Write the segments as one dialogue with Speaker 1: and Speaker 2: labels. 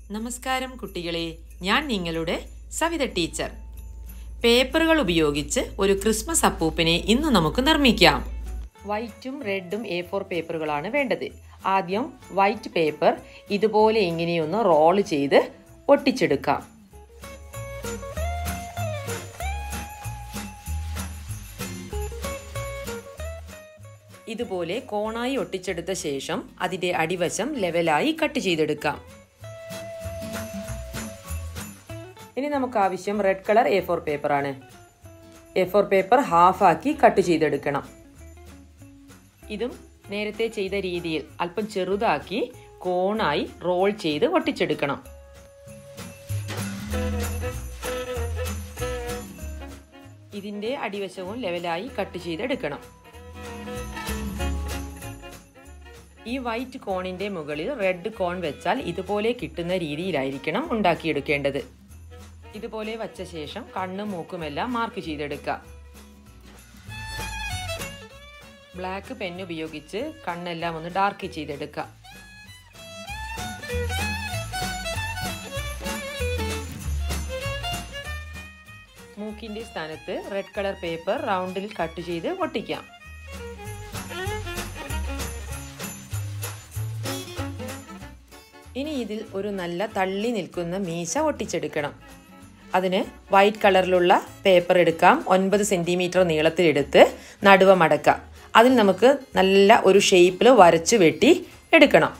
Speaker 1: നമസ്കാരം കുട്ടികളെ ഞാൻ നിങ്ങളുടെ സവിത ടീച്ചർ പേപ്പറുകൾ ഉപയോഗിച്ച് ഒരു ക്രിസ്മസ് അപ്പൂപ്പിനെ ഇന്ന് നമുക്ക് നിർമ്മിക്കാം വൈറ്റും റെഡും എ ഫോർ പേപ്പറുകളാണ് വേണ്ടത് ആദ്യം വൈറ്റ് പേപ്പർ ഇതുപോലെ ഇങ്ങനെയൊന്ന് റോൾ ചെയ്ത് ഒട്ടിച്ചെടുക്കാം ഇതുപോലെ കോണായി ഒട്ടിച്ചെടുത്ത ശേഷം അതിന്റെ അടിവശം ലെവലായി കട്ട് ചെയ്തെടുക്കാം ഇനി നമുക്ക് ആവശ്യം red colour A four paper ആണ് എ ഫോർ പേപ്പർ ഹാഫാക്കി കട്ട് ചെയ്തെടുക്കണം ഇതും നേരത്തെ ചെയ്ത രീതിയിൽ അല്പം ചെറുതാക്കി കോണായി റോൾ ചെയ്ത് ഒട്ടിച്ചെടുക്കണം ഇതിന്റെ അടിവശവും ലെവലായി കട്ട് ചെയ്തെടുക്കണം ഈ വൈറ്റ് കോണിന്റെ മുകളിൽ റെഡ് കോൺ വെച്ചാൽ ഇതുപോലെ കിട്ടുന്ന രീതിയിലായിരിക്കണം ഉണ്ടാക്കിയെടുക്കേണ്ടത് ഇതുപോലെ വച്ച ശേഷം കണ്ണും മൂക്കുമെല്ലാം മാർക്ക് ചെയ്തെടുക്കുക ബ്ലാക്ക് പെൻ ഉപയോഗിച്ച് കണ്ണെല്ലാം ഒന്ന് ഡാർക്ക് ചെയ്തെടുക്കുക മൂക്കിന്റെ സ്ഥാനത്ത് റെഡ് കളർ പേപ്പർ റൗണ്ടിൽ കട്ട് ചെയ്ത് ഒട്ടിക്കാം ഇനി ഇതിൽ ഒരു നല്ല തള്ളി നിൽക്കുന്ന മീശ ഒട്ടിച്ചെടുക്കണം അതിന് വൈറ്റ് കളറിലുള്ള പേപ്പർ എടുക്കാം ഒൻപത് സെൻറ്റിമീറ്റർ നീളത്തിലെടുത്ത് നടുവ മടക്കാം അതിൽ നമുക്ക് നല്ല ഒരു ഷേപ്പിൽ വരച്ചു വെട്ടി എടുക്കണം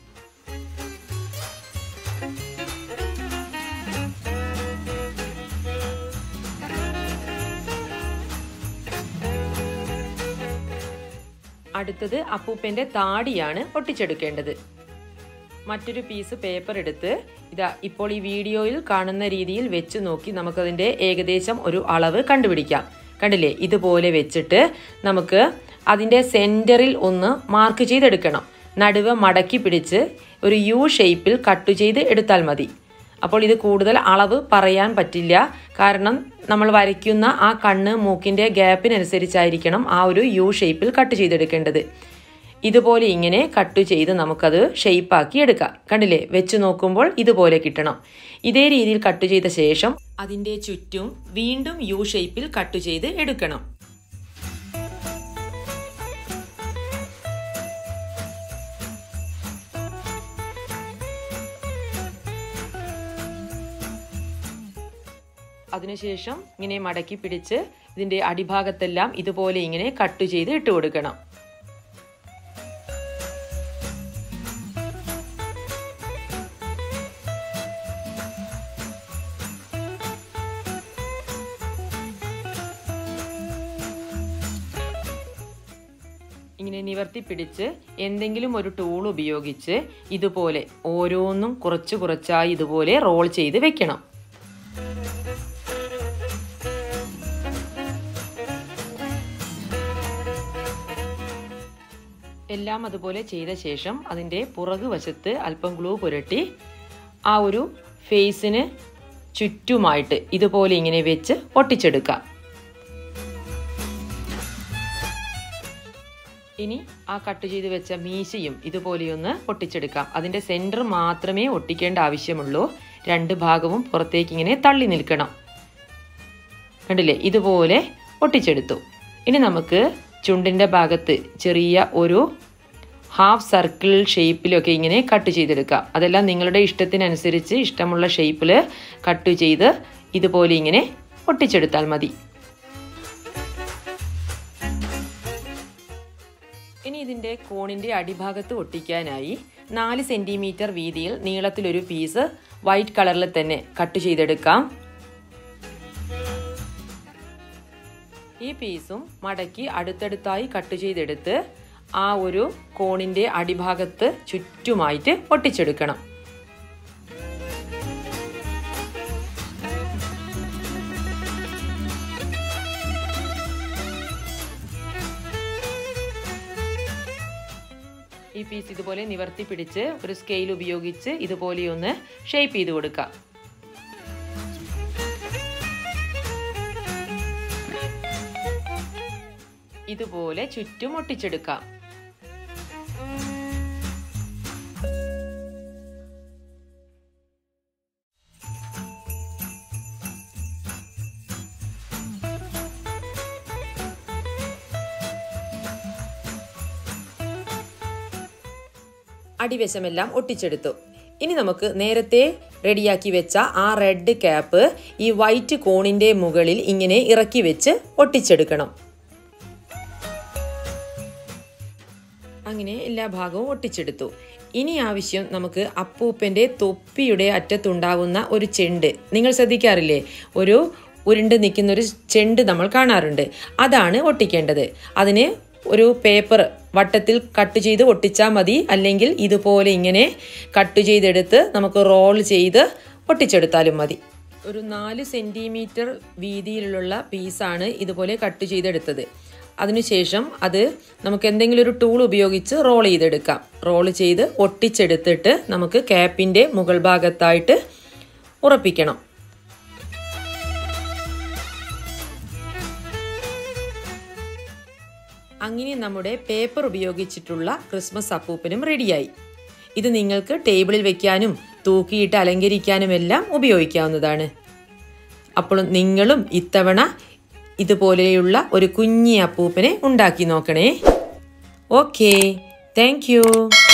Speaker 1: അടുത്തത് അപ്പൂപ്പൻ്റെ താടിയാണ് ഒട്ടിച്ചെടുക്കേണ്ടത് മറ്റൊരു പീസ് പേപ്പർ എടുത്ത് ഇതാ ഇപ്പോൾ ഈ വീഡിയോയിൽ കാണുന്ന രീതിയിൽ വെച്ച് നോക്കി നമുക്കതിൻ്റെ ഏകദേശം ഒരു അളവ് കണ്ടുപിടിക്കാം കണ്ടില്ലേ ഇതുപോലെ വെച്ചിട്ട് നമുക്ക് അതിൻ്റെ സെൻറ്ററിൽ ഒന്ന് മാർക്ക് ചെയ്തെടുക്കണം നടുവ് മടക്കി പിടിച്ച് ഒരു യു ഷേപ്പിൽ കട്ട് ചെയ്ത് എടുത്താൽ മതി അപ്പോൾ ഇത് കൂടുതൽ അളവ് പറയാൻ പറ്റില്ല കാരണം നമ്മൾ വരയ്ക്കുന്ന ആ കണ്ണ് മൂക്കിൻ്റെ ഗ്യാപ്പിനനുസരിച്ചായിരിക്കണം ആ ഒരു യു ഷേപ്പിൽ കട്ട് ചെയ്തെടുക്കേണ്ടത് ഇതുപോലെ ഇങ്ങനെ കട്ട് ചെയ്ത് നമുക്കത് ഷെയ്പ്പാക്കി എടുക്കാം കണ്ടില്ലേ വെച്ച് നോക്കുമ്പോൾ ഇതുപോലെ കിട്ടണം ഇതേ രീതിയിൽ കട്ട് ചെയ്ത ശേഷം അതിൻ്റെ ചുറ്റും വീണ്ടും യു ഷേപ്പിൽ കട്ട് ചെയ്ത് എടുക്കണം അതിനുശേഷം ഇങ്ങനെ മടക്കി പിടിച്ച് ഇതിൻ്റെ അടിഭാഗത്തെല്ലാം ഇതുപോലെ ഇങ്ങനെ കട്ട് ചെയ്ത് ഇട്ട് കൊടുക്കണം ഇങ്ങനെ നിവർത്തി പിടിച്ച് എന്തെങ്കിലും ഒരു ടൂൾ ഉപയോഗിച്ച് ഇതുപോലെ ഓരോന്നും കുറച്ച് കുറച്ചായി ഇതുപോലെ റോൾ ചെയ്ത് വെക്കണം എല്ലാം അതുപോലെ ചെയ്ത ശേഷം അതിൻ്റെ പുറകു വശത്ത് അല്പം ഗ്ലൂ പുരട്ടി ആ ഒരു ഫേസിന് ചുറ്റുമായിട്ട് ഇതുപോലെ ഇങ്ങനെ വെച്ച് ഒട്ടിച്ചെടുക്കാം ഇനി ആ കട്ട് ചെയ്ത് വെച്ച മീശയും ഇതുപോലെയൊന്ന് ഒട്ടിച്ചെടുക്കാം അതിൻ്റെ സെൻറ്റർ മാത്രമേ ഒട്ടിക്കേണ്ട ആവശ്യമുള്ളൂ രണ്ട് ഭാഗവും പുറത്തേക്ക് ഇങ്ങനെ തള്ളി നിൽക്കണം കണ്ടില്ലേ ഇതുപോലെ ഒട്ടിച്ചെടുത്തു ഇനി നമുക്ക് ചുണ്ടിൻ്റെ ഭാഗത്ത് ചെറിയ ഒരു ഹാഫ് സർക്കിൾ ഷേപ്പിലൊക്കെ ഇങ്ങനെ കട്ട് ചെയ്തെടുക്കാം അതെല്ലാം നിങ്ങളുടെ ഇഷ്ടത്തിനനുസരിച്ച് ഇഷ്ടമുള്ള ഷേപ്പിൽ കട്ട് ചെയ്ത് ഇതുപോലെ ഇങ്ങനെ ഒട്ടിച്ചെടുത്താൽ മതി ഇനി ഇതിൻ്റെ കോണിൻ്റെ അടിഭാഗത്ത് ഒട്ടിക്കാനായി നാല് സെൻറ്റിമീറ്റർ വീതിയിൽ നീളത്തിലൊരു പീസ് വൈറ്റ് കളറിൽ തന്നെ കട്ട് ചെയ്തെടുക്കാം ഈ പീസും മടക്കി അടുത്തടുത്തായി കട്ട് ചെയ്തെടുത്ത് ആ ഒരു കോണിൻ്റെ അടിഭാഗത്ത് ചുറ്റുമായിട്ട് ഒട്ടിച്ചെടുക്കണം ഈ പീസ് ഇതുപോലെ നിവർത്തി പിടിച്ച് ഒരു സ്കെയിൽ ഉപയോഗിച്ച് ഇതുപോലെ ഒന്ന് ഷേപ്പ് ചെയ്ത് കൊടുക്കാം ഇതുപോലെ ചുറ്റും ഒട്ടിച്ചെടുക്കാം അടിവശമെല്ലാം ഒട്ടിച്ചെടുത്തു ഇനി നമുക്ക് നേരത്തെ റെഡിയാക്കി വെച്ച ആ റെഡ് ക്യാപ്പ് ഈ വൈറ്റ് കോണിൻ്റെ മുകളിൽ ഇങ്ങനെ ഇറക്കി വെച്ച് ഒട്ടിച്ചെടുക്കണം അങ്ങനെ എല്ലാ ഭാഗവും ഒട്ടിച്ചെടുത്തു ഇനി ആവശ്യം നമുക്ക് അപ്പൂപ്പൻ്റെ തൊപ്പിയുടെ അറ്റത്തുണ്ടാവുന്ന ഒരു ചെണ്ട് നിങ്ങൾ ശ്രദ്ധിക്കാറില്ലേ ഒരു ഉരുണ്ട് നിൽക്കുന്ന ഒരു ചെണ്ട് നമ്മൾ കാണാറുണ്ട് അതാണ് ഒട്ടിക്കേണ്ടത് അതിന് ഒരു പേപ്പർ വട്ടത്തിൽ കട്ട് ചെയ്ത് ഒട്ടിച്ചാൽ മതി അല്ലെങ്കിൽ ഇതുപോലെ ഇങ്ങനെ കട്ട് ചെയ്തെടുത്ത് നമുക്ക് റോൾ ചെയ്ത് ഒട്ടിച്ചെടുത്താലും മതി ഒരു നാല് സെൻറ്റിമീറ്റർ വീതിയിലുള്ള പീസാണ് ഇതുപോലെ കട്ട് ചെയ്തെടുത്തത് അതിനുശേഷം അത് നമുക്ക് എന്തെങ്കിലും ഒരു ടൂൾ ഉപയോഗിച്ച് റോൾ ചെയ്തെടുക്കാം റോൾ ചെയ്ത് ഒട്ടിച്ചെടുത്തിട്ട് നമുക്ക് ക്യാപ്പിൻ്റെ മുകൾ ഭാഗത്തായിട്ട് ഉറപ്പിക്കണം അങ്ങനെ നമ്മുടെ പേപ്പർ ഉപയോഗിച്ചിട്ടുള്ള ക്രിസ്മസ് അപ്പൂപ്പനും റെഡിയായി ഇത് നിങ്ങൾക്ക് ടേബിളിൽ വെക്കാനും തൂക്കിയിട്ട് അലങ്കരിക്കാനുമെല്ലാം ഉപയോഗിക്കാവുന്നതാണ് അപ്പോൾ നിങ്ങളും ഇത്തവണ ഇതുപോലെയുള്ള ഒരു കുഞ്ഞി അപ്പൂപ്പനെ ഉണ്ടാക്കി നോക്കണേ ഓക്കെ താങ്ക്